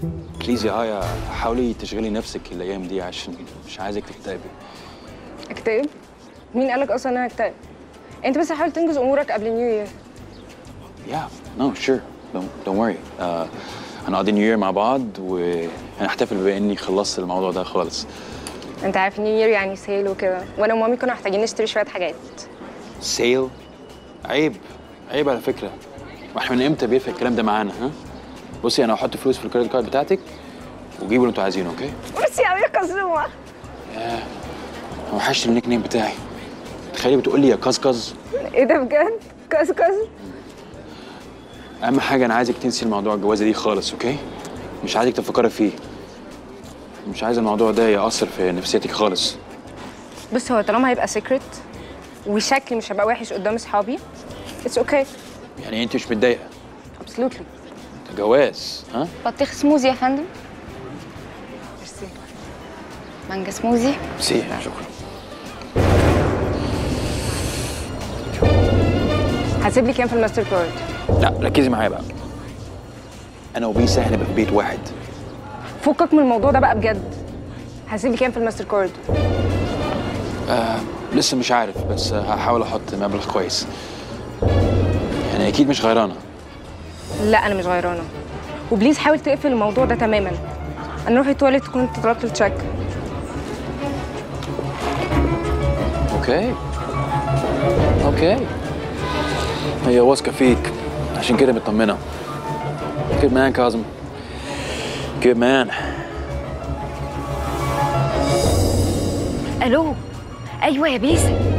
بليز يا آية حاولي تشغلي نفسك الأيام دي عشان مش عايزك تكتئبي اكتئب مين قالك اصلا ان انا اكتئب انت بس حاول تنجز امورك قبل نيو يير Yeah, no, sure. Don't, don't worry. Uh, هنقضي نيو يير مع بعض وهنحتفل بما إني خلصت الموضوع ده خالص. انت عارف نيو يير يعني سيل وكده وانا ومامي كنا محتاجين نشتري شويه حاجات سيل عيب عيب على فكرة واحنا من امتى بيفرق الكلام ده معانا ها؟ بصي انا هحط فلوس في الكريدت كارد بتاعتك وجيبوا اللي انتوا عايزينه اوكي؟ بس يا يا كزومه أنا وحشت النيك نيم بتاعي تخيلي بتقول لي يا كزكز ايه ده بجد كاس كاس اهم حاجه انا عايزك تنسي الموضوع الجوازه دي خالص اوكي مش عايزك تفكري فيه مش عايز الموضوع ده ياثر في نفسيتك خالص بص هو طالما هيبقى سيكريت وشكلي مش هيبقى وحش قدام اصحابي اتس اوكي يعني انت مش متضايقه ابسولوتلي ده جواز ها بطيخ سموزي يا فندم ميرسي مانجا سموزي سي شكرا هسيب لي كام في الماستر كارد لا ركزي معايا بقى انا وبيسا هنبقى في بيت واحد فكك من الموضوع ده بقى بجد هسيب لي كام في الماستر كارد لسه مش عارف بس هحاول احط مبلغ كويس يعني اكيد مش غيرانه لا انا مش غيرانه وبليز حاول تقفل الموضوع ده تماما انا روحي التواليت تكون انت طلبت التشيك اوكي اوكي هي واثقه فيك عشان كده مطمنه Good man كاظم Good man الو ايوه يا بيسا